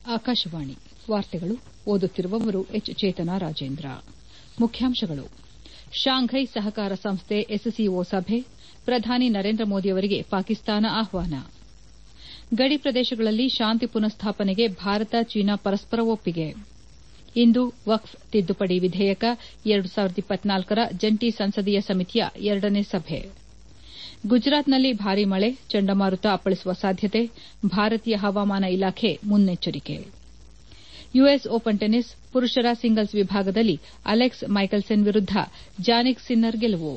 ಆಕಾಶವಾಣಿ ವಾರ್ತೆಗಳು ಓದುತ್ತಿರುವವರು ಎಚ್ ಚೇತನಾ ರಾಜೇಂದ್ರ ಮುಖ್ಯಾಂಶಗಳು ಶಾಂಘೈ ಸಹಕಾರ ಸಂಸ್ಥೆ ಎಸ್ಸಿಒ ಸಭೆ ಪ್ರಧಾನಿ ನರೇಂದ್ರ ಮೋದಿಯವರಿಗೆ ಪಾಕಿಸ್ತಾನ ಆಹ್ವಾನ ಗಡಿ ಪ್ರದೇಶಗಳಲ್ಲಿ ಶಾಂತಿ ಪುನಃಸ್ಥಾಪನೆಗೆ ಭಾರತ ಚೀನಾ ಪರಸ್ಪರ ಒಪ್ಪಿಗೆ ಇಂದು ವಕ್ಫ್ ತಿದ್ದುಪಡಿ ವಿಧೇಯಕ ರ ಜಂಟಿ ಸಂಸದೀಯ ಸಮಿತಿಯ ಎರಡನೇ ಸಭೆ ಗುಜರಾತ್ನಲ್ಲಿ ಭಾರೀ ಮಳೆ ಚಂಡಮಾರುತ ಅಪ್ಪಳಿಸುವ ಸಾಧ್ಯತೆ ಭಾರತೀಯ ಹವಾಮಾನ ಇಲಾಖೆ ಮುನ್ನೆಚ್ಚರಿಕೆ ಯುಎಸ್ ಓಪನ್ ಟೆನಿಸ್ ಪುರುಷರ ಸಿಂಗಲ್ಸ್ ವಿಭಾಗದಲ್ಲಿ ಅಲೆಕ್ಸ್ ಮೈಕೆಲ್ಸನ್ ವಿರುದ್ದ ಜಾನಿಕ್ ಸಿನ್ನರ್ ಗೆಲುವು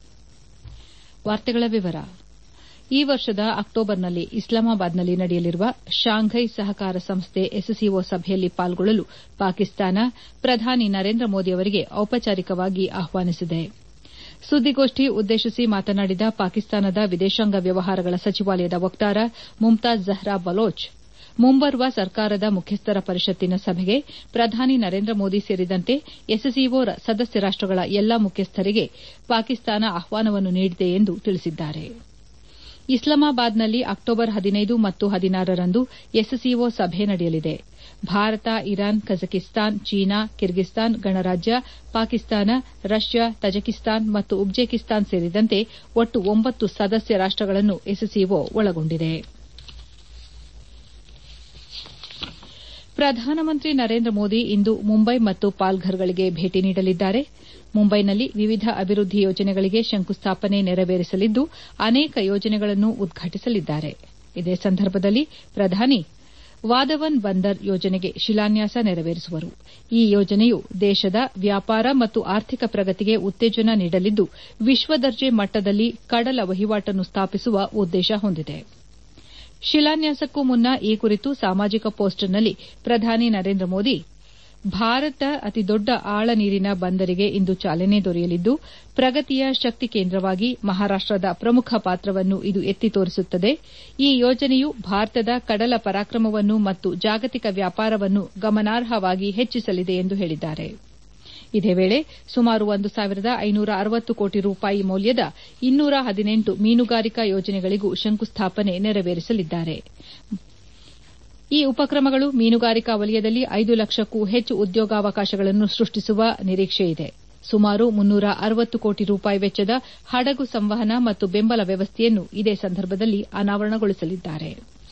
ಈ ವರ್ಷದ ಅಕ್ಟೋಬರ್ನಲ್ಲಿ ಇಸ್ಲಾಮಾಬಾದ್ನಲ್ಲಿ ನಡೆಯಲಿರುವ ಶಾಂಘೈ ಸಹಕಾರ ಸಂಸ್ಥೆ ಎಸ್ಸಿಒ ಸಭೆಯಲ್ಲಿ ಪಾಲ್ಗೊಳ್ಳಲು ಪಾಕಿಸ್ತಾನ ಪ್ರಧಾನಿ ನರೇಂದ್ರ ಮೋದಿ ಅವರಿಗೆ ಔಪಚಾರಿಕವಾಗಿ ಆಹ್ವಾನಿಸಿದೆ ಸುದ್ದಿಗೋಷ್ಠಿ ಉದ್ದೇಶಿಸಿ ಮಾತನಾಡಿದ ಪಾಕಿಸ್ತಾನದ ವಿದೇಶಾಂಗ ವ್ಯವಹಾರಗಳ ಸಚಿವಾಲಯದ ವಕ್ತಾರ ಮುಮ್ತಾಜ್ ಜಹ್ರಾ ಬಲೋಚ್ ಮುಂಬರುವ ಸರ್ಕಾರದ ಮುಖ್ಯಸ್ಥರ ಪರಿಷತ್ತಿನ ಸಭೆಗೆ ಪ್ರಧಾನಿ ನರೇಂದ್ರ ಮೋದಿ ಸೇರಿದಂತೆ ಎಸ್ಸಿಒ ಸದಸ್ಯ ರಾಷ್ಟಗಳ ಎಲ್ಲಾ ಮುಖ್ಯಸ್ಥರಿಗೆ ಪಾಕಿಸ್ತಾನ ಆಹ್ವಾನವನ್ನು ನೀಡಿದೆ ಎಂದು ತಿಳಿಸಿದ್ದಾರೆ ಇಸ್ಲಾಮಾಬಾದ್ನಲ್ಲಿ ಅಕ್ಟೋಬರ್ ಹದಿನೈದು ಮತ್ತು ಹದಿನಾರರಂದು ಎಸ್ಸಿಒ ಸಭೆ ನಡೆಯಲಿದೆ Bharat Iran Kazakhstan China Kyrgyzstan ಗಣರಾಜ್ಯ ಪಾಕಿಸ್ತಾನ ರಷ್ಯಾ ತಜಕಿಸ್ತಾನ್ ಮತ್ತು ಉಜ್ಬೇಕಿಸ್ತಾನ್ ಸೇರಿದಂತೆ ಒಟ್ಟು ಒಂಬತ್ತು ಸದಸ್ಯ ರಾಷ್ಟಗಳನ್ನು ಎಸ್ಸಿಒ ಒಳಗೊಂಡಿದೆ ಪ್ರಧಾನಮಂತ್ರಿ ನರೇಂದ್ರ ಮೋದಿ ಇಂದು ಮುಂಬೈ ಮತ್ತು ಪಾಲ್ಘರ್ಗಳಿಗೆ ಭೇಟಿ ನೀಡಲಿದ್ದಾರೆ ಮುಂಬೈನಲ್ಲಿ ವಿವಿಧ ಅಭಿವೃದ್ದಿ ಯೋಜನೆಗಳಿಗೆ ಶಂಕುಸ್ಥಾಪನೆ ನೆರವೇರಿಸಲಿದ್ದು ಅನೇಕ ಯೋಜನೆಗಳನ್ನು ಉದ್ಘಾಟಿಸಲಿದ್ದಾರೆ ಇದೇ ಸಂದರ್ಭದಲ್ಲಿ ಪ್ರಧಾನಿ ವಾಧವನ್ ಬಂದರ್ ಯೋಜನೆಗೆ ಶಿಲಾನ್ಯಾಸ ನೆರವೇರಿಸುವರು ಈ ಯೋಜನೆಯು ದೇಶದ ವ್ಯಾಪಾರ ಮತ್ತು ಆರ್ಥಿಕ ಪ್ರಗತಿಗೆ ಉತ್ತೇಜನ ನೀಡಲಿದ್ದು ವಿಶ್ವದರ್ಜೆ ಮಟ್ಟದಲ್ಲಿ ಕಡಲ ವಹಿವಾಟನ್ನು ಸ್ಥಾಪಿಸುವ ಉದ್ದೇಶ ಹೊಂದಿದೆ ಶಿಲಾನ್ಯಾಸಕ್ಕೂ ಮುನ್ನ ಈ ಕುರಿತು ಸಾಮಾಜಿಕ ಪೋಸ್ಟ್ನಲ್ಲಿ ಪ್ರಧಾನಿ ನರೇಂದ್ರ ಮೋದಿ ಭಾರತ ಅತಿದೊಡ್ಡ ಆಳ ನೀರಿನ ಬಂದರಿಗೆ ಇಂದು ಚಾಲನೆ ದೊರೆಯಲಿದ್ದು ಪ್ರಗತಿಯ ಶಕ್ತಿ ಕೇಂದ್ರವಾಗಿ ಮಹಾರಾಷ್ಟದ ಪ್ರಮುಖ ಪಾತ್ರವನ್ನು ಇದು ಎತ್ತಿ ತೋರಿಸುತ್ತದೆ ಈ ಯೋಜನೆಯು ಭಾರತದ ಕಡಲ ಪರಾಕ್ರಮವನ್ನು ಮತ್ತು ಜಾಗತಿಕ ವ್ಯಾಪಾರವನ್ನು ಗಮನಾರ್ಹವಾಗಿ ಹೆಚ್ಚಿಸಲಿದೆ ಎಂದು ಹೇಳಿದ್ದಾರೆ ಇದೇ ವೇಳೆ ಸುಮಾರು ಒಂದು ಸಾವಿರದ ಐನೂರ ಅರವತ್ತು ಕೋಟಿ ರೂಪಾಯಿ ಮೌಲ್ಯದ ಇನ್ನೂರ ಹದಿನೆಂಟು ಮೀನುಗಾರಿಕಾ ಯೋಜನೆಗಳಿಗೂ ಶಂಕುಸ್ಥಾಪನೆ ನೆರವೇರಿಸಲಿದ್ದಾರೆ ಈ ಉಪಕ್ರಮಗಳು ಮೀನುಗಾರಿಕಾ ವಲಯದಲ್ಲಿ ಐದು ಲಕ್ಷಕ್ಕೂ ಹೆಚ್ಚು ಉದ್ಯೋಗಾವಕಾಶಗಳನ್ನು ಸೃಷ್ಟಿಸುವ ನಿರೀಕ್ಷೆಯಿದೆ ಸುಮಾರು ಮುನ್ನೂರ ಅರವತ್ತು ಕೋಟಿ ರೂಪಾಯಿ ವೆಚ್ಚದ ಹಡಗು ಸಂವಹನ ಮತ್ತು ಬೆಂಬಲ ವ್ಯವಸ್ಥೆಯನ್ನು ಇದೇ ಸಂದರ್ಭದಲ್ಲಿ ಅನಾವರಣಗೊಳಿಸಲಿದ್ದಾರೆ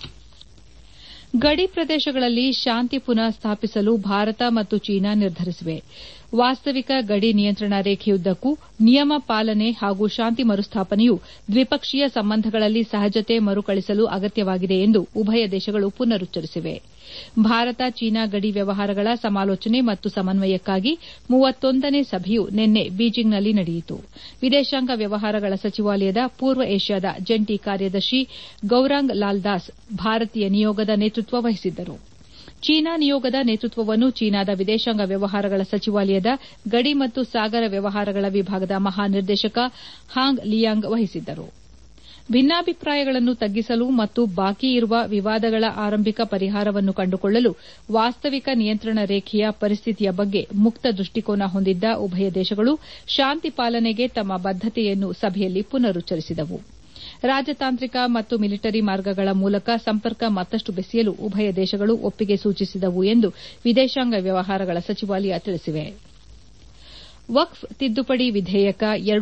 ಗಡಿ ಪ್ರದೇಶಗಳಲ್ಲಿ ಶಾಂತಿ ಪುನಃ ಸ್ಥಾಪಿಸಲು ಭಾರತ ಮತ್ತು ಚೀನಾ ನಿರ್ಧರಿಸಿವೆ ವಾಸ್ತವಿಕ ಗಡಿ ನಿಯಂತ್ರಣ ರೇಖೆಯುದ್ದಕ್ಕೂ ನಿಯಮ ಪಾಲನೆ ಹಾಗೂ ಶಾಂತಿ ಮರುಸ್ಥಾಪನೆಯು ದ್ವಿಪಕ್ಷೀಯ ಸಂಬಂಧಗಳಲ್ಲಿ ಸಹಜತೆ ಮರುಕಳಿಸಲು ಅಗತ್ಯವಾಗಿದೆ ಎಂದು ಉಭಯ ದೇಶಗಳು ಪುನರುಚ್ಚರಿಸಿವೆ ಭಾರತ ಚೀನಾ ಗಡಿ ವ್ಯವಹಾರಗಳ ಸಮಾಲೋಚನೆ ಮತ್ತು ಸಮನ್ವಯಕ್ಕಾಗಿ ಮೂವತ್ತೊಂದನೇ ಸಭೆಯು ನಿನ್ನೆ ಬೀಜಿಂಗ್ನಲ್ಲಿ ನಡೆಯಿತು ವಿದೇಶಾಂಗ ವ್ಯವಹಾರಗಳ ಸಚಿವಾಲಯದ ಪೂರ್ವ ಏಷ್ಯಾದ ಜಂಟಿ ಕಾರ್ಯದರ್ಶಿ ಗೌರಾಂಗ್ ಲಾಲ್ ದಾಸ್ ಭಾರತೀಯ ನಿಯೋಗದ ನೇತೃತ್ವ ವಹಿಸಿದ್ದರು ಚೀನಾ ನಿಯೋಗದ ನೇತೃತ್ವವನ್ನು ಚೀನಾದ ವಿದೇಶಾಂಗ ವ್ಯವಹಾರಗಳ ಸಚಿವಾಲಯದ ಗಡಿ ಮತ್ತು ಸಾಗರ ವ್ಯವಹಾರಗಳ ವಿಭಾಗದ ಮಹಾನಿರ್ದೇಶಕ ಹಾಂಗ್ ಲಿಯಾಂಗ್ ವಹಿಸಿದ್ದರು ಭಿನ್ನಾಭಿಪ್ರಾಯಗಳನ್ನು ತಗ್ಗಿಸಲು ಮತ್ತು ಬಾಕಿ ಇರುವ ವಿವಾದಗಳ ಆರಂಭಿಕ ಪರಿಹಾರವನ್ನು ಕಂಡುಕೊಳ್ಳಲು ವಾಸ್ತವಿಕ ನಿಯಂತ್ರಣ ರೇಖೆಯ ಪರಿಸ್ಥಿತಿಯ ಬಗ್ಗೆ ಮುಕ್ತ ದೃಷ್ಟಿಕೋನ ಹೊಂದಿದ್ದ ಉಭಯ ದೇಶಗಳು ಶಾಂತಿ ಪಾಲನೆಗೆ ತಮ್ಮ ಬದ್ದತೆಯನ್ನು ಸಭೆಯಲ್ಲಿ ಪುನರುಚ್ಚರಿಸಿದವು ರಾಜತಾಂತ್ರಿಕ ಮತ್ತು ಮಿಲಿಟರಿ ಮಾರ್ಗಗಳ ಮೂಲಕ ಸಂಪರ್ಕ ಮತ್ತಷ್ಟು ಬೆಸೆಯಲು ಉಭಯ ದೇಶಗಳು ಒಪ್ಪಿಗೆ ಸೂಚಿಸಿದವು ಎಂದು ವಿದೇಶಾಂಗ ವ್ಯವಹಾರಗಳ ಸಚಿವಾಲಯ ತಿಳಿಸಿವೆ ವಕ್ಫ್ ತಿದ್ದುಪಡಿ ವಿಧೇಯಕ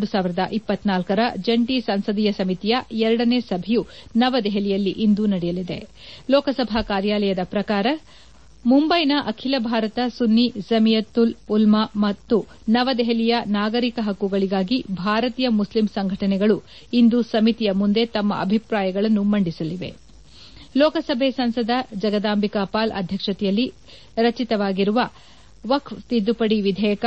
ರ ಜಂಟಿ ಸಂಸದೀಯ ಸಮಿತಿಯ ಎರಡನೇ ಸಭೆಯು ನವದೆಹಲಿಯಲ್ಲಿ ಇಂದು ನಡೆಯಲಿದೆ ಲೋಕಸಭಾ ಕಾರ್ಯಾಲಯದ ಪ್ರಕಾರ ಮುಂಬೈನ ಅಖಿಲ ಭಾರತ ಸುನ್ನಿ ಜಮಿಯತುಲ್ ಉಲ್ಮಾ ಮತ್ತು ನವದೆಹಲಿಯ ನಾಗರಿಕ ಹಕ್ಕುಗಳಿಗಾಗಿ ಭಾರತೀಯ ಮುಸ್ಲಿಂ ಸಂಘಟನೆಗಳು ಇಂದು ಸಮಿತಿಯ ಮುಂದೆ ತಮ್ಮ ಅಭಿಪ್ರಾಯಗಳನ್ನು ಮಂಡಿಸಲಿವೆ ಲೋಕಸಭೆ ಸಂಸದ ಜಗದಾಂಬಿಕಾ ಪಾಲ್ ಅಧ್ಯಕ್ಷತೆಯಲ್ಲಿ ರಚಿತವಾಗಿರುವ ವಕ್ಫ್ ತಿದ್ದುಪಡಿ ವಿಧೇಯಕ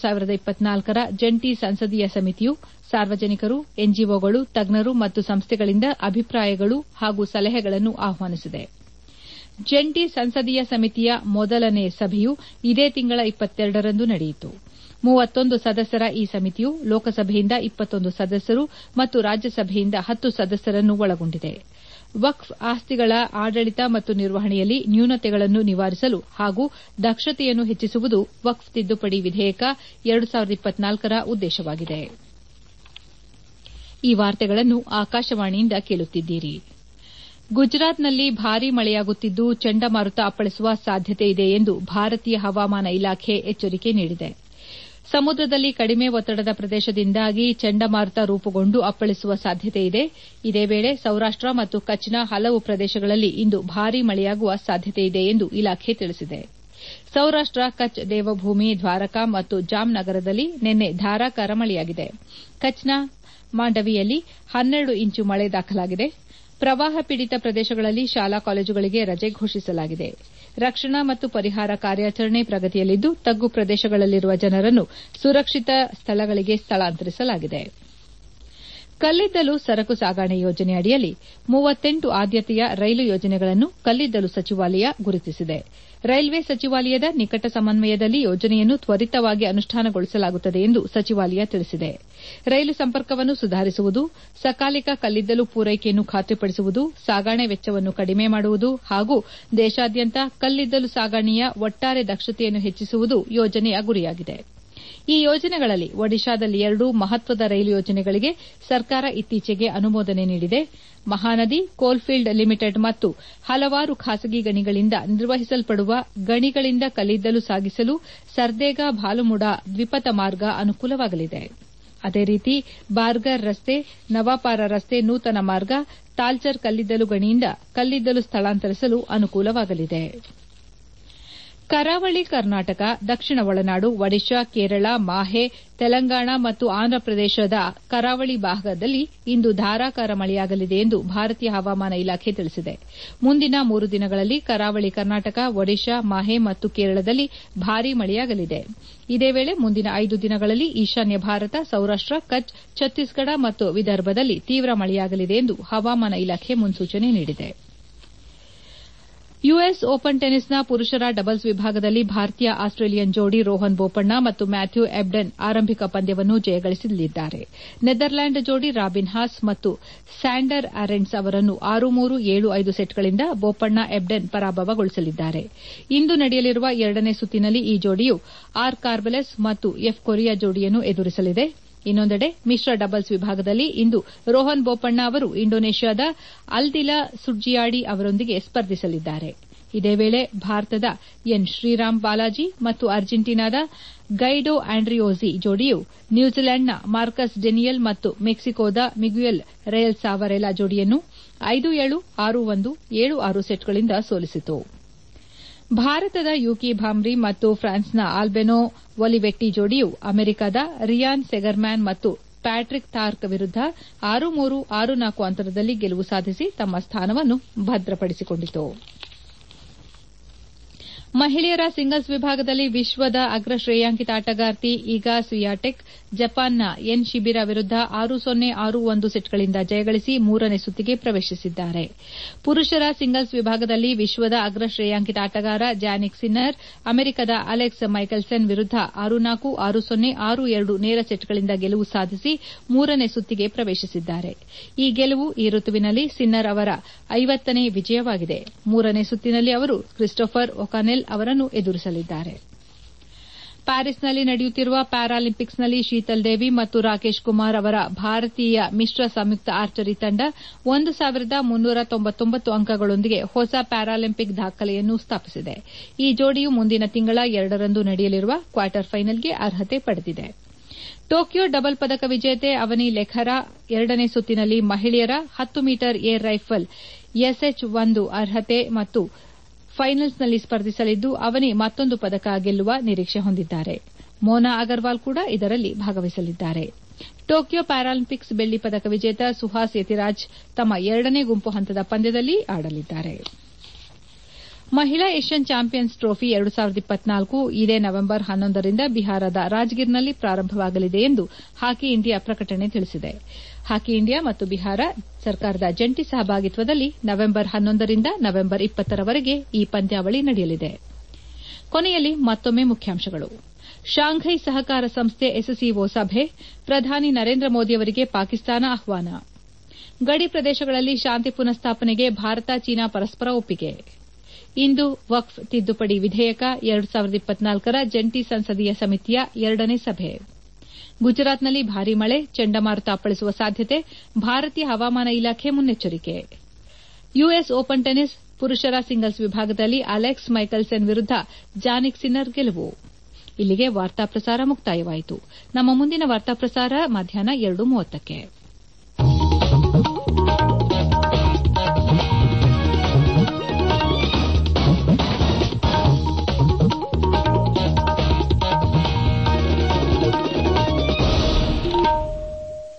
ರ ಜಂಟಿ ಸಂಸದೀಯ ಸಮಿತಿಯು ಸಾರ್ವಜನಿಕರು ಎನ್ಜಿಒಗಳು ತಜ್ಞರು ಮತ್ತು ಸಂಸ್ಥೆಗಳಿಂದ ಅಭಿಪ್ರಾಯಗಳು ಹಾಗೂ ಸಲಹೆಗಳನ್ನು ಆಹ್ವಾನಿಸಿದೆ ಜಂಟಿ ಸಂಸದೀಯ ಸಮಿತಿಯ ಮೊದಲನೇ ಸಭೆಯು ಇದೇ ತಿಂಗಳ ರಂದು ನಡೆಯಿತು ಮೂವತ್ತೊಂದು ಸದಸ್ಯರ ಈ ಸಮಿತಿಯು ಲೋಕಸಭೆಯಿಂದ ಇಪ್ಪತ್ತೊಂದು ಸದಸ್ಯರು ಮತ್ತು ರಾಜ್ಯಸಭೆಯಿಂದ ಹತ್ತು ಸದಸ್ಯರನ್ನು ಒಳಗೊಂಡಿದೆ ವಕ್ಫ್ ಆಸ್ತಿಗಳ ಆಡಳಿತ ಮತ್ತು ನಿರ್ವಹಣೆಯಲ್ಲಿ ನ್ಯೂನತೆಗಳನ್ನು ನಿವಾರಿಸಲು ಹಾಗೂ ದಕ್ಷತೆಯನ್ನು ಹೆಚ್ಚಿಸುವುದು ವಕ್ಫ್ ತಿದ್ದುಪಡಿ ವಿಧೇಯಕ ರ ಉದ್ದೇಶವಾಗಿದೆ ಈ ವಾರ್ತೆಗಳನ್ನು ಆಕಾಶವಾಣಿಯಿಂದ ಕೇಳುತ್ತಿದ್ದೀರಿ ಗುಜರಾತ್ನಲ್ಲಿ ಭಾರೀ ಮಳೆಯಾಗುತ್ತಿದ್ದು ಚಂಡಮಾರುತ ಅಪ್ಪಳಿಸುವ ಸಾಧ್ಯತೆ ಇದೆ ಎಂದು ಭಾರತೀಯ ಹವಾಮಾನ ಇಲಾಖೆ ಎಚ್ಚರಿಕೆ ನೀಡಿದೆ ಸಮುದ್ರದಲ್ಲಿ ಕಡಿಮೆ ಒತ್ತಡದ ಪ್ರದೇಶದಿಂದಾಗಿ ಚಂಡಮಾರುತ ರೂಪುಗೊಂಡು ಅಪ್ಪಳಿಸುವ ಸಾಧ್ಯತೆಯಿದೆ ಇದೇ ವೇಳೆ ಸೌರಾಷ್ಟ ಮತ್ತು ಕಚ್ನ ಹಲವು ಪ್ರದೇಶಗಳಲ್ಲಿ ಇಂದು ಭಾರೀ ಮಳೆಯಾಗುವ ಸಾಧ್ಯತೆಯಿದೆ ಎಂದು ಇಲಾಖೆ ತಿಳಿಸಿದೆ ಸೌರಾಷ್ಟ ಕಚ್ ದೇವಭೂಮಿ ದ್ವಾರಕಾ ಮತ್ತು ಜಾಮ್ನಗರದಲ್ಲಿ ನಿನ್ನೆ ಧಾರಾಕಾರ ಮಳೆಯಾಗಿದೆ ಕಚ್ನ ಮಾಂಡವಿಯಲ್ಲಿ ಹನ್ನೆರಡು ಇಂಚು ಮಳೆ ದಾಖಲಾಗಿದೆ ಪ್ರವಾಹ ಪೀಡಿತ ಪ್ರದೇಶಗಳಲ್ಲಿ ಶಾಲಾ ಕಾಲೇಜುಗಳಿಗೆ ರಜೆ ಘೋಷಿಸಲಾಗಿದೆ ರಕ್ಷಣಾ ಮತ್ತು ಪರಿಹಾರ ಕಾರ್ಯಾಚರಣೆ ಪ್ರಗತಿಯಲ್ಲಿದ್ದು ತಗ್ಗು ಪ್ರದೇಶಗಳಲ್ಲಿರುವ ಜನರನ್ನು ಸುರಕ್ಷಿತ ಸ್ಥಳಗಳಿಗೆ ಸ್ಥಳಾಂತರಿಸಲಾಗಿದೆ ಕಲ್ಲಿದ್ದಲು ಸರಕು ಸಾಗಣೆ ಯೋಜನೆ ಅಡಿಯಲ್ಲಿ ಮೂವತ್ತೆಂಟು ಆದ್ಯತೆಯ ರೈಲು ಯೋಜನೆಗಳನ್ನು ಕಲ್ಲಿದ್ದಲು ಸಚಿವಾಲಯ ಗುರುತಿಸಿದೆ ರೈಲ್ವೆ ಸಚಿವಾಲಯದ ನಿಕಟ ಸಮನ್ವಯದಲ್ಲಿ ಯೋಜನೆಯನ್ನು ತ್ವರಿತವಾಗಿ ಅನುಷ್ಠಾನಗೊಳಿಸಲಾಗುತ್ತದೆ ಎಂದು ಸಚಿವಾಲಯ ತಿಳಿಸಿದೆ ರೈಲು ಸಂಪರ್ಕವನ್ನು ಸುಧಾರಿಸುವುದು ಸಕಾಲಿಕ ಕಲ್ಲಿದ್ದಲು ಪೂರೈಕೆಯನ್ನು ಖಾತ್ರಿಪಡಿಸುವುದು ಸಾಗಣೆ ವೆಚ್ಚವನ್ನು ಕಡಿಮೆ ಮಾಡುವುದು ಹಾಗೂ ದೇಶಾದ್ಯಂತ ಕಲ್ಲಿದ್ದಲು ಸಾಗಣೆಯ ಒಟ್ಟಾರೆ ದಕ್ಷತೆಯನ್ನು ಹೆಚ್ಚಿಸುವುದು ಯೋಜನೆಯ ಗುರಿಯಾಗಿದೆ ಈ ಯೋಜನೆಗಳಲ್ಲಿ ಒಡಿಶಾದಲ್ಲಿ ಎರಡು ಮಹತ್ವದ ರೈಲು ಯೋಜನೆಗಳಿಗೆ ಸರ್ಕಾರ ಇತ್ತೀಚೆಗೆ ಅನುಮೋದನೆ ನೀಡಿದೆ ಮಹಾನದಿ ಕೋಲ್ಫೀಲ್ಡ್ ಲಿಮಿಟೆಡ್ ಮತ್ತು ಹಲವಾರು ಖಾಸಗಿ ಗಣಿಗಳಿಂದ ನಿರ್ವಹಿಸಲ್ಪಡುವ ಗಣಿಗಳಿಂದ ಕಲ್ಲಿದ್ದಲು ಸಾಗಿಸಲು ಸರ್ದೇಗಾ ಭಾಲುಮುಡಾ ದ್ವಿಪಥ ಮಾರ್ಗ ಅನುಕೂಲವಾಗಲಿದೆ ಅದೇ ರೀತಿ ಬಾರ್ಗರ್ ರಸ್ತೆ ನವಾಪಾರ ರಸ್ತೆ ನೂತನ ಮಾರ್ಗ ತಾಲ್ಚರ್ ಕಲ್ಲಿದ್ದಲು ಗಣಿಯಿಂದ ಕಲ್ಲಿದ್ದಲು ಸ್ಥಳಾಂತರಿಸಲು ಅನುಕೂಲವಾಗಲಿದೆ ಕರಾವಳಿ ಕರ್ನಾಟಕ ದಕ್ಷಿಣ ಒಳನಾಡು ಒಡಿಶಾ ಕೇರಳ ಮಾಹೆ ತೆಲಂಗಾಣ ಮತ್ತು ಆಂಧ್ರಪ್ರದೇಶದ ಕರಾವಳಿ ಭಾಗದಲ್ಲಿ ಇಂದು ಧಾರಾಕಾರ ಮಳೆಯಾಗಲಿದೆ ಎಂದು ಭಾರತೀಯ ಹವಾಮಾನ ಇಲಾಖೆ ತಿಳಿಸಿದೆ ಮುಂದಿನ ಮೂರು ದಿನಗಳಲ್ಲಿ ಕರಾವಳಿ ಕರ್ನಾಟಕ ಒಡಿಶಾ ಮಾಹೆ ಮತ್ತು ಕೇರಳದಲ್ಲಿ ಭಾರೀ ಮಳೆಯಾಗಲಿದೆ ಇದೇ ವೇಳೆ ಮುಂದಿನ ಐದು ದಿನಗಳಲ್ಲಿ ಈಶಾನ್ಯ ಭಾರತ ಸೌರಾಷ್ಟ ಕಚ್ ಛತ್ತೀಸ್ಗಢ ಮತ್ತು ವಿದರ್ಭದಲ್ಲಿ ತೀವ್ರ ಮಳೆಯಾಗಲಿದೆ ಎಂದು ಹವಾಮಾನ ಇಲಾಖೆ ಮುನ್ಸೂಚನೆ ನೀಡಿದೆ ಯುಎಸ್ ಓಪನ್ ಟೆನಿಸ್ನ ಪುರುಷರ ಡಬಲ್ಸ್ ವಿಭಾಗದಲ್ಲಿ ಭಾರತೀಯ ಆಸ್ಟ್ರೇಲಿಯನ್ ಜೋಡಿ ರೋಹನ್ ಬೋಪಣ್ಣ ಮತ್ತು ಮ್ಯಾಥ್ಯೂ ಎಬ್ಡನ್ ಆರಂಭಿಕ ಪಂದ್ಯವನ್ನು ಜಯಗಳಿಸಲಿದ್ದಾರೆ ನೆದರ್ಲ್ಯಾಂಡ್ ಜೋಡಿ ರಾಬಿನ್ ಹಾಸ್ ಮತ್ತು ಸ್ಯಾಂಡರ್ ಅರೆಂಡ್ಸ್ ಅವರನ್ನು ಆರು ಮೂರು ಏಳು ಐದು ಸೆಟ್ಗಳಿಂದ ಬೋಪಣ್ಣ ಎಬ್ಡನ್ ಪರಾಭವಗೊಳಿಸಲಿದ್ದಾರೆ ಇಂದು ನಡೆಯಲಿರುವ ಎರಡನೇ ಸುತ್ತಿನಲ್ಲಿ ಈ ಜೋಡಿಯು ಆರ್ ಕಾರ್ಬೆಲೆಸ್ ಮತ್ತು ಎಫ್ ಕೊರಿಯಾ ಜೋಡಿಯನ್ನು ಎದುರಿಸಲಿದೆ ಇನ್ನೊಂದೆಡೆ ಮಿಶ್ರ ಡಬಲ್ಸ್ ವಿಭಾಗದಲ್ಲಿ ಇಂದು ರೋಹನ್ ಬೋಪಣ್ಣ ಅವರು ಇಂಡೋನೇಷ್ಯಾದ ಅಲ್ದಿಲಾ ಸುಡ್ಜಿಯಾಡಿ ಅವರೊಂದಿಗೆ ಸ್ಪರ್ಧಿಸಲಿದ್ದಾರೆ ಇದೇ ವೇಳೆ ಭಾರತದ ಎನ್ ಶ್ರೀರಾಮ್ ಬಾಲಾಜಿ ಮತ್ತು ಅರ್ಜೆಂಟೀನಾದ ಗೈಡೋ ಆಂಡ್ರಿಯೋಜಿ ಜೋಡಿಯು ನ್ಯೂಜಿಲೆಂಡ್ನ ಮಾರ್ಕಸ್ ಡೆನಿಯಲ್ ಮತ್ತು ಮೆಕ್ಸಿಕೋದ ಮಿಗ್ಯುಯಲ್ ರೇಯಲ್ ಸಾವರೆಲಾ ಜೋಡಿಯನ್ನು ಐದು ಏಳು ಆರು ಒಂದು ಏಳು ಆರು ಸೆಟ್ಗಳಿಂದ ಸೋಲಿಸಿತು ಭಾರತದ ಯೂಕಿ ಭಾಮ್ರಿ ಮತ್ತು ಫ್ರಾನ್ಸ್ನ ಆಲ್ಬೆನೋ ಒಲಿವೆಟ್ಟಿ ಜೋಡಿಯು ಅಮೆರಿಕದ ರಿಯಾನ್ ಸೆಗರ್ಮ್ಯಾನ್ ಮತ್ತು ಪ್ಯಾಟ್ರಿಕ್ ತಾರ್ಕ್ ವಿರುದ್ದ ಆರು ಮೂರು ಆರು ನಾಲ್ಕು ಅಂತರದಲ್ಲಿ ಗೆಲುವು ಸಾಧಿಸಿ ತಮ್ಮ ಸ್ಥಾನವನ್ನು ಭದ್ರಪಡಿಸಿಕೊಂಡಿತು ಮಹಿಳೆಯರ ಸಿಂಗಲ್ಸ್ ವಿಭಾಗದಲ್ಲಿ ವಿಶ್ವದ ಅಗ್ರ ಶ್ರೇಯಾಂಕಿತ ಆಟಗಾರ್ತಿ ಈಗಾ ಸ್ವಿಯಾಟೆಕ್ ಜಪಾನ್ನ ಎನ್ ಶಿಬಿರ ವಿರುದ್ದ ಆರು ಸೊನ್ನೆ ಆರು ಒಂದು ಸೆಟ್ಗಳಿಂದ ಜಯಗಳಿಸಿ ಮೂರನೇ ಸುತ್ತಿಗೆ ಪ್ರವೇಶಿಸಿದ್ದಾರೆ ಪುರುಷರ ಸಿಂಗಲ್ಸ್ ವಿಭಾಗದಲ್ಲಿ ವಿಶ್ವದ ಅಗ್ರ ಶ್ರೇಯಾಂಕಿತ ಆಟಗಾರ ಜಾನಿಕ್ ಸಿನ್ನರ್ ಅಮೆರಿಕದ ಅಲೆಕ್ಸ್ ಮೈಕೆಲ್ಸನ್ ವಿರುದ್ದ ಆರು ನಾಲ್ಕು ಆರು ಸೊನ್ನೆ ಆರು ಎರಡು ನೇರ ಸೆಟ್ಗಳಿಂದ ಗೆಲುವು ಸಾಧಿಸಿ ಮೂರನೇ ಸುತ್ತಿಗೆ ಪ್ರವೇಶಿಸಿದ್ದಾರೆ ಈ ಗೆಲುವು ಈ ಋತುವಿನಲ್ಲಿ ಸಿನ್ನರ್ ಅವರ ಐವತ್ತನೇ ವಿಜಯವಾಗಿದೆ ಮೂರನೇ ಸುತ್ತಿನಲ್ಲಿ ಅವರು ಕ್ರಿಸ್ಟೋಫರ್ ಒಕಾನೆಲ್ ಅವರನ್ನು ಎದುರಿಸಲಿದ್ದಾರೆ ಪ್ಯಾರಿಸ್ನಲ್ಲಿ ನಡೆಯುತ್ತಿರುವ ಪ್ಯಾರಾಲಿಂಪಿಕ್ಸ್ನಲ್ಲಿ ಶೀತಲ್ ದೇವಿ ಮತ್ತು ರಾಕೇಶ್ ಕುಮಾರ್ ಅವರ ಭಾರತೀಯ ಮಿಶ್ರ ಸಂಯುಕ್ತ ಆರ್ಚರಿ ತಂಡ ಒಂದು ಸಾವಿರದ ಮುನ್ನೂರ ತೊಂಬತ್ತೊಂಬತ್ತು ಅಂಕಗಳೊಂದಿಗೆ ಹೊಸ ಪ್ಯಾರಾಲಿಂಪಿಕ್ ದಾಖಲೆಯನ್ನು ಸ್ಥಾಪಿಸಿದೆ ಈ ಜೋಡಿಯು ಮುಂದಿನ ತಿಂಗಳ ಎರಡರಂದು ನಡೆಯಲಿರುವ ಕ್ವಾರ್ಟರ್ ಫೈನಲ್ಗೆ ಅರ್ಹತೆ ಪಡೆದಿದೆ ಟೋಕಿಯೋ ಡಬಲ್ ಪದಕ ವಿಜೇತೆ ಅವನಿ ಲೆಖರಾ ಎರಡನೇ ಸುತ್ತಿನಲ್ಲಿ ಮಹಿಳೆಯರ ಹತ್ತು ಮೀಟರ್ ಏರ್ ರೈಫಲ್ ಎಸ್ಎಚ್ ಒಂದು ಅರ್ಹತೆ ಮತ್ತು ಫೈನಲ್ಸ್ನಲ್ಲಿ ಸ್ಪರ್ಧಿಸಲಿದ್ದು ಅವನಿ ಮತ್ತೊಂದು ಪದಕ ಗೆಲ್ಲುವ ನಿರೀಕ್ಷೆ ಹೊಂದಿದ್ದಾರೆ ಮೋನಾ ಅಗರ್ವಾಲ್ ಕೂಡ ಇದರಲ್ಲಿ ಭಾಗವಹಿಸಲಿದ್ದಾರೆ ಟೋಕಿಯೋ ಪ್ಯಾರಾಲಿಂಪಿಕ್ಸ್ ಬೆಳ್ಳಿ ಪದಕ ವಿಜೇತ ಸುಹಾಸ್ ಯತಿರಾಜ್ ತಮ್ಮ ಎರಡನೇ ಗುಂಪು ಹಂತದ ಪಂದ್ಯದಲ್ಲಿ ಆಡಲಿದ್ದಾರೆ ಮಹಿಳಾ ಏಷ್ಯನ್ ಚಾಂಪಿಯನ್ಸ್ ಟ್ರೋಫಿ ಎರಡು ಸಾವಿರದ ಇಪ್ಪತ್ನಾಲ್ಕು ಇದೇ ನವೆಂಬರ್ ಹನ್ನೊಂದರಿಂದ ಬಿಹಾರದ ರಾಜ್ಗಿರ್ನಲ್ಲಿ ಪ್ರಾರಂಭವಾಗಲಿದೆ ಎಂದು ಹಾಕಿ ಇಂಡಿಯಾ ಪ್ರಕಟಣೆ ತಿಳಿಸಿದೆ ಹಾಕಿ ಇಂಡಿಯಾ ಮತ್ತು ಬಿಹಾರ ಸರ್ಕಾರದ ಜಂಟಿ ಸಹಭಾಗಿತ್ವದಲ್ಲಿ ನವೆಂಬರ್ ಹನ್ನೊಂದರಿಂದ ನವೆಂಬರ್ ಇಪ್ಪತ್ತರವರೆಗೆ ಈ ಪಂದ್ಯಾವಳಿ ನಡೆಯಲಿದೆ ಕೊನೆಯಲ್ಲಿ ಮತ್ತೊಮ್ಮೆ ಮುಖ್ಯಾಂಶಗಳು ಶಾಂಘೈ ಸಹಕಾರ ಸಂಸ್ಥೆ ಎಸ್ಸಿಒ ಸಭೆ ಪ್ರಧಾನಿ ನರೇಂದ್ರ ಮೋದಿಯವರಿಗೆ ಪಾಕಿಸ್ತಾನ ಆಹ್ವಾನ ಗಡಿ ಪ್ರದೇಶಗಳಲ್ಲಿ ಶಾಂತಿ ಪುನಃಸ್ಥಾಪನೆಗೆ ಭಾರತ ಚೀನಾ ಪರಸ್ಪರ ಒಪ್ಪಿಗೆ ಇಂದು ವಕ್ಫ್ ತಿದ್ದುಪಡಿ ವಿಧೇಯಕ ಎರಡು ಸಾವಿರದ ಇಪ್ಪತ್ನಾಲ್ಕರ ಜಂಟಿ ಸಂಸದೀಯ ಸಮಿತಿಯ ಎರಡನೇ ಸಭೆ ಗುಜರಾತ್ನಲ್ಲಿ ಭಾರೀ ಮಳೆ ಚಂಡಮಾರುತ ಅಪ್ಪಳಿಸುವ ಸಾಧ್ಯತೆ ಭಾರತೀಯ ಹವಾಮಾನ ಇಲಾಖೆ ಮುನ್ನೆಚ್ಚರಿಕೆ ಯುಎಸ್ ಓಪನ್ ಟೆನಿಸ್ ಪುರುಷರ ಸಿಂಗಲ್ಸ್ ವಿಭಾಗದಲ್ಲಿ ಅಲೆಕ್ಸ್ ಮೈಕಲ್ಸನ್ ವಿರುದ್ದ ಜಾನಿಕ್ ಸಿನ್ನರ್ ಗೆಲುವು ಇಲ್ಲಿಗೆ ವಾರ್ತಾ ಪ್ರಸಾರ ಮುಕ್ತಾಯವಾಯಿತು ನಮ್ಮ ಮುಂದಿನ ವಾರ್ತಾ ಪ್ರಸಾರ ಮಧ್ಯಾಹ್ನ ಎರಡು ಮೂವತ್ತಕ್ಕೆ